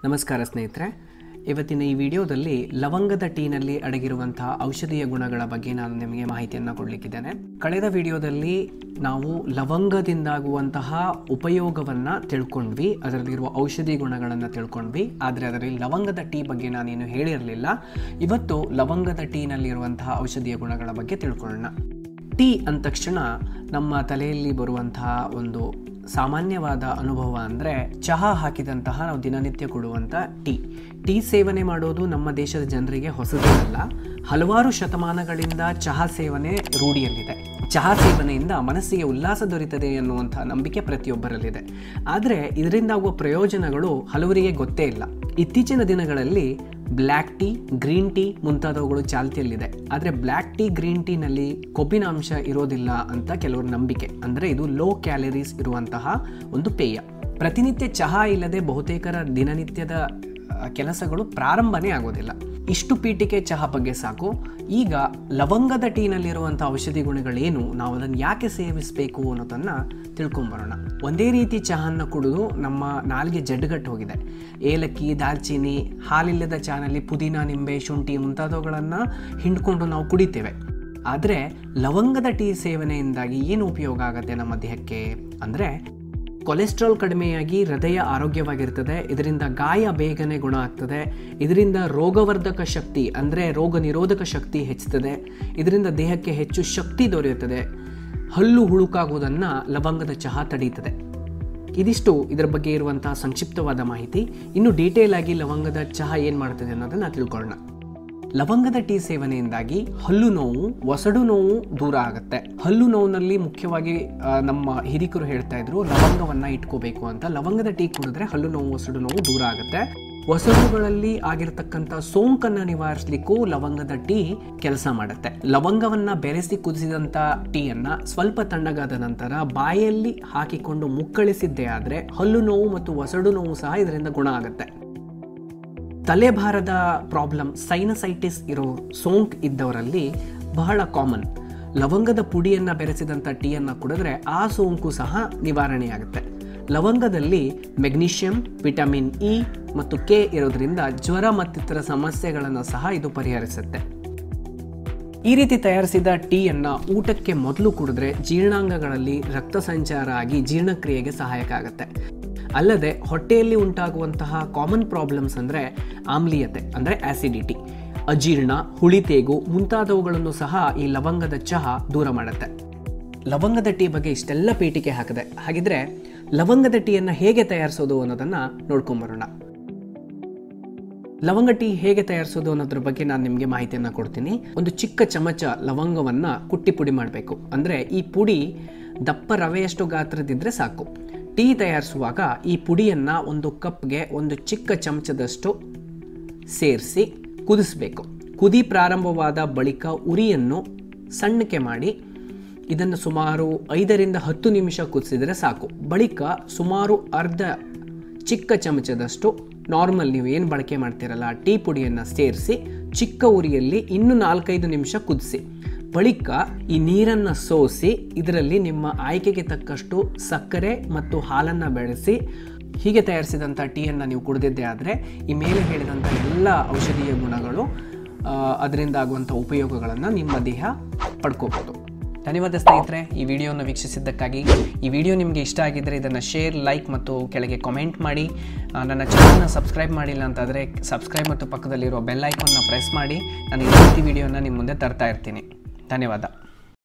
ನಮಸ್ಕಾರ ಸ್ನೇಹಿತರೆ ಇವತ್ತಿನ ಈ ವಿಡಿಯೋದಲ್ಲಿ ಲವಂಗದ ಟೀನಲ್ಲಿ ಅಡಗಿರುವಂತಹ ಔಷಧೀಯ ಗುಣಗಳ ಬಗ್ಗೆ ನಾನು ನಿಮಗೆ ಮಾಹಿತಿಯನ್ನು ಕೊಡಲಿಕ್ಕಿದ್ದೇನೆ ಕಳೆದ ವಿಡಿಯೋದಲ್ಲಿ ನಾವು ಲವಂಗದಿಂದಾಗುವಂತಹ ಉಪಯೋಗವನ್ನು ತಿಳ್ಕೊಂಡ್ವಿ ಅದರಲ್ಲಿರುವ ಔಷಧಿ ಗುಣಗಳನ್ನು ತಿಳ್ಕೊಂಡ್ವಿ ಆದರೆ ಅದರಲ್ಲಿ ಲವಂಗದ ಟೀ ಬಗ್ಗೆ ನಾನೇನು ಹೇಳಿರಲಿಲ್ಲ ಇವತ್ತು ಲವಂಗದ ಟೀನಲ್ಲಿರುವಂತಹ ಔಷಧೀಯ ಗುಣಗಳ ಬಗ್ಗೆ ತಿಳ್ಕೊಳ್ಳೋಣ ಟೀ ಅಂದ ತಕ್ಷಣ ನಮ್ಮ ತಲೆಯಲ್ಲಿ ಬರುವಂತಹ ಒಂದು ಸಾಮಾನ್ಯವಾದ ಅನುಭವ ಅಂದರೆ ಚಹಾ ಹಾಕಿದಂತಹ ನಾವು ದಿನನಿತ್ಯ ಕೊಡುವಂಥ ಟೀ ಟೀ ಸೇವನೆ ಮಾಡೋದು ನಮ್ಮ ದೇಶದ ಜನರಿಗೆ ಹೊಸದೇನಲ್ಲ ಹಲವಾರು ಶತಮಾನಗಳಿಂದ ಚಹಾ ಸೇವನೆ ರೂಢಿಯಲ್ಲಿದೆ ಚಹಾ ಸೇವನೆಯಿಂದ ಮನಸ್ಸಿಗೆ ಉಲ್ಲಾಸ ದೊರೀತದೆ ಎನ್ನುವಂಥ ನಂಬಿಕೆ ಪ್ರತಿಯೊಬ್ಬರಲ್ಲಿದೆ ಆದರೆ ಇದರಿಂದ ಆಗುವ ಪ್ರಯೋಜನಗಳು ಹಲವರಿಗೆ ಗೊತ್ತೇ ಇಲ್ಲ ಇತ್ತೀಚಿನ ದಿನಗಳಲ್ಲಿ ಬ್ಲ್ಯಾಕ್ ಟೀ ಗ್ರೀನ್ ಟೀ ಮುಂತಾದವುಗಳು ಚಾಲ್ತಿಯಲ್ಲಿದೆ ಆದರೆ ಬ್ಲ್ಯಾಕ್ ಟೀ ಗ್ರೀನ್ ಟೀನಲ್ಲಿ ಕೊಬ್ಬಿನ ಅಂಶ ಇರೋದಿಲ್ಲ ಅಂತ ಕೆಲವರ ನಂಬಿಕೆ ಅಂದರೆ ಇದು ಲೋ ಕ್ಯಾಲರೀಸ್ ಇರುವಂತಹ ಒಂದು ಪೇಯ ಪ್ರತಿನಿತ್ಯ ಚಹಾ ಇಲ್ಲದೆ ಬಹುತೇಕರ ದಿನನಿತ್ಯದ ಆ, ಕೆಲಸಗಳು ಪ್ರಾರಂಭನೇ ಆಗೋದಿಲ್ಲ ಇಷ್ಟು ಪೀಠಿಕೆ ಚಹಾ ಬಗ್ಗೆ ಸಾಕು ಈಗ ಲವಂಗದ ಟೀನಲ್ಲಿರುವಂಥ ಔಷಧಿ ಗುಣಗಳೇನು ನಾವು ಅದನ್ನು ಯಾಕೆ ಸೇವಿಸಬೇಕು ಅನ್ನೋದನ್ನು ತಿಳ್ಕೊಂಬರೋಣ ಒಂದೇ ರೀತಿ ಚಹಾನ ಕುಡಿದು ನಮ್ಮ ನಾಲಿಗೆ ಜಡ್ಡುಗಟ್ಟು ಹೋಗಿದೆ ಏಲಕ್ಕಿ ದಾಲ್ಚೀನಿ ಹಾಲಿಲ್ಲದ ಚಹಾನಲ್ಲಿ ಪುದೀನ ನಿಂಬೆ ಶುಂಠಿ ಮುಂತಾದವುಗಳನ್ನು ಹಿಂಡ್ಕೊಂಡು ನಾವು ಕುಡಿತೇವೆ ಆದರೆ ಲವಂಗದ ಟೀ ಸೇವನೆಯಿಂದಾಗಿ ಏನು ಉಪಯೋಗ ಆಗುತ್ತೆ ನಮ್ಮ ದೇಹಕ್ಕೆ ಅಂದರೆ ಕೊಲೆಸ್ಟ್ರಾಲ್ ಕಡಿಮೆಯಾಗಿ ಹೃದಯ ಆರೋಗ್ಯವಾಗಿರ್ತದೆ ಇದರಿಂದ ಗಾಯ ಬೇಗನೆ ಗುಣ ಆಗ್ತದೆ ಇದರಿಂದ ರೋಗವರ್ಧಕ ಶಕ್ತಿ ಅಂದರೆ ರೋಗ ನಿರೋಧಕ ಶಕ್ತಿ ಹೆಚ್ಚುತ್ತದೆ ಇದರಿಂದ ದೇಹಕ್ಕೆ ಹೆಚ್ಚು ಶಕ್ತಿ ದೊರೆಯುತ್ತದೆ ಹಲ್ಲು ಹುಳುಕಾಗುವುದನ್ನು ಲವಂಗದ ಚಹಾ ತಡೀತದೆ ಇದಿಷ್ಟು ಇದರ ಬಗ್ಗೆ ಇರುವಂತಹ ಸಂಕ್ಷಿಪ್ತವಾದ ಮಾಹಿತಿ ಇನ್ನು ಡೀಟೇಲ್ ಆಗಿ ಲವಂಗದ ಚಹಾ ಏನು ಮಾಡ್ತದೆ ಅನ್ನೋದನ್ನು ತಿಳ್ಕೊಳ್ಳೋಣ ಲವಂಗದ ಟೀ ಸೇವನೆಯಿಂದಾಗಿ ಹಲ್ಲು ನೋವು ಒಸಡು ನೋವು ದೂರ ಆಗುತ್ತೆ ಹಲ್ಲು ನೋವಿನಲ್ಲಿ ಮುಖ್ಯವಾಗಿ ಆ, ನಮ್ಮ ಹಿರಿಕರು ಹೇಳ್ತಾ ಇದ್ರು ಲವಂಗವನ್ನ ಇಟ್ಕೋಬೇಕು ಅಂತ ಲವಂಗದ ಟೀ ಕುಡಿದ್ರೆ ಹಲ್ಲು ನೋವು ಒಸಡು ನೋವು ದೂರ ಆಗುತ್ತೆ ಒಸಡುಗಳಲ್ಲಿ ಆಗಿರತಕ್ಕಂಥ ಸೋಂಕನ್ನ ನಿವಾರಿಸಲಿಕ್ಕೂ ಲವಂಗದ ಟೀ ಕೆಲಸ ಮಾಡುತ್ತೆ ಲವಂಗವನ್ನ ಬೆರೆಸಿ ಕುದಿಸಿದಂಥ ಟೀಯನ್ನ ಸ್ವಲ್ಪ ತಣ್ಣಗಾದ ನಂತರ ಬಾಯಲ್ಲಿ ಹಾಕಿಕೊಂಡು ಮುಕ್ಕಳಿಸಿದ್ದೇ ಆದರೆ ಹಲ್ಲು ನೋವು ಮತ್ತು ಒಸಡು ನೋವು ಸಹ ಇದರಿಂದ ಗುಣ ಆಗುತ್ತೆ ತಲೆಭಾರದ ಪ್ರಾಬ್ಲಮ್ ಸೈನಸೈಟಿಸ್ ಇರೋ ಸೋಂಕ್ ಇದ್ದವರಲ್ಲಿ ಬಹಳ ಕಾಮನ್ ಲವಂಗದ ಪುಡಿಯನ್ನು ಬೆರೆಸಿದಂಥ ಟೀಯನ್ನು ಕುಡಿದ್ರೆ ಆ ಸೋಂಕು ಸಹ ನಿವಾರಣೆಯಾಗುತ್ತೆ ಲವಂಗದಲ್ಲಿ ಮೆಗ್ನೀಷಿಯಂ ವಿಟಮಿನ್ ಇ ಮತ್ತು ಕೆ ಇರೋದ್ರಿಂದ ಜ್ವರ ಮತ್ತಿತರ ಸಮಸ್ಯೆಗಳನ್ನು ಸಹ ಇದು ಪರಿಹರಿಸುತ್ತೆ ಈ ರೀತಿ ತಯಾರಿಸಿದ ಟೀಯನ್ನು ಊಟಕ್ಕೆ ಮೊದಲು ಕುಡಿದ್ರೆ ಜೀರ್ಣಾಂಗಗಳಲ್ಲಿ ರಕ್ತ ಸಂಚಾರ ಆಗಿ ಜೀರ್ಣಕ್ರಿಯೆಗೆ ಸಹಾಯಕ ಆಗುತ್ತೆ ಅಲ್ಲದೆ ಹೊಟ್ಟೆಯಲ್ಲಿ ಉಂಟಾಗುವಂತಹ ಕಾಮನ್ ಪ್ರಾಬ್ಲಮ್ಸ್ ಅಂದರೆ ಆಮ್ಲೀಯತೆ ಅಂದರೆ ಆಸಿಡಿಟಿ ಅಜೀರ್ಣ ಹುಳಿತೇಗು ಮುಂತಾದವುಗಳನ್ನು ಸಹ ಈ ಲವಂಗದ ಚಹಾ ದೂರ ಮಾಡುತ್ತೆ ಲವಂಗದ ಟೀ ಬಗ್ಗೆ ಇಷ್ಟೆಲ್ಲ ಪೀಠಿಕೆ ಹಾಕಿದೆ ಹಾಗಿದ್ರೆ ಲವಂಗದ ಟೀಯನ್ನು ಹೇಗೆ ತಯಾರಿಸೋದು ಅನ್ನೋದನ್ನು ನೋಡ್ಕೊಂಬರೋಣ ಲವಂಗ ಟೀ ಹೇಗೆ ತಯಾರಿಸೋದು ಅನ್ನೋದ್ರ ಬಗ್ಗೆ ನಾನು ನಿಮಗೆ ಮಾಹಿತಿಯನ್ನು ಕೊಡ್ತೀನಿ ಒಂದು ಚಿಕ್ಕ ಚಮಚ ಲವಂಗವನ್ನು ಕುಟ್ಟಿ ಪುಡಿ ಮಾಡಬೇಕು ಅಂದರೆ ಈ ಪುಡಿ ದಪ್ಪ ರವೆಯಷ್ಟು ಗಾತ್ರದಿದ್ದರೆ ಸಾಕು ಟೀ ತಯಾರಿಸುವಾಗ ಈ ಪುಡಿಯನ್ನು ಒಂದು ಕಪ್ಗೆ ಒಂದು ಚಿಕ್ಕ ಚಮಚದಷ್ಟು ಸೇರಿಸಿ ಕುದಿಸಬೇಕು ಕುದಿ ಪ್ರಾರಂಭವಾದ ಬಳಿಕ ಉರಿಯನ್ನು ಸಣ್ಣಕ್ಕೆ ಮಾಡಿ ಇದನ್ನು ಸುಮಾರು ಐದರಿಂದ ಹತ್ತು ನಿಮಿಷ ಕುದಿಸಿದರೆ ಸಾಕು ಬಳಿಕ ಸುಮಾರು ಅರ್ಧ ಚಿಕ್ಕ ಚಮಚದಷ್ಟು ನಾರ್ಮಲ್ ನೀವು ಏನು ಬಳಕೆ ಮಾಡ್ತೀರಲ್ಲ ಆ ಟೀ ಪುಡಿಯನ್ನು ಸೇರಿಸಿ ಚಿಕ್ಕ ಉರಿಯಲ್ಲಿ ಇನ್ನೂ ನಾಲ್ಕೈದು ನಿಮಿಷ ಕುದಿಸಿ ಬಳಿಕ ಈ ನೀರನ್ನು ಸೋಸಿ ಇದರಲ್ಲಿ ನಿಮ್ಮ ಆಯ್ಕೆಗೆ ತಕ್ಕಷ್ಟು ಸಕ್ಕರೆ ಮತ್ತು ಹಾಲನ್ನು ಬೆಳೆಸಿ ಹೀಗೆ ತಯಾರಿಸಿದಂಥ ಟೀಯನ್ನು ನೀವು ಕುಡಿದಿದ್ದೇ ಆದರೆ ಈ ಮೇಲೆ ಹೇಳಿದಂಥ ಎಲ್ಲ ಔಷಧೀಯ ಗುಣಗಳು ಆ, ಅದರಿಂದ ಆಗುವಂಥ ಉಪಯೋಗಗಳನ್ನು ನಿಮ್ಮ ದೇಹ ಪಡ್ಕೋಬೋದು ಧನ್ಯವಾದ ಸ್ನೇಹಿತರೆ ಈ ವಿಡಿಯೋನ ವೀಕ್ಷಿಸಿದ್ದಕ್ಕಾಗಿ ಈ ವಿಡಿಯೋ ನಿಮಗೆ ಇಷ್ಟ ಆಗಿದ್ದರೆ ಇದನ್ನು ಶೇರ್ ಲೈಕ್ ಮತ್ತು ಕೆಳಗೆ ಕಾಮೆಂಟ್ ಮಾಡಿ ಆ, ನನ್ನ ಚಾನಲ್ನ ಸಬ್ಸ್ಕ್ರೈಬ್ ಮಾಡಿಲ್ಲ ಅಂತಾದರೆ ಸಬ್ಸ್ಕ್ರೈಬ್ ಮತ್ತು ಪಕ್ಕದಲ್ಲಿರೋ ಬೆಲ್ ಐಕಾನ್ನ ಪ್ರೆಸ್ ಮಾಡಿ ನಾನು ಈ ರೀತಿ ವಿಡಿಯೋನ ನಿಮ್ಮ ಮುಂದೆ ತರ್ತಾ ಇರ್ತೀನಿ ಧನ್ಯವಾದ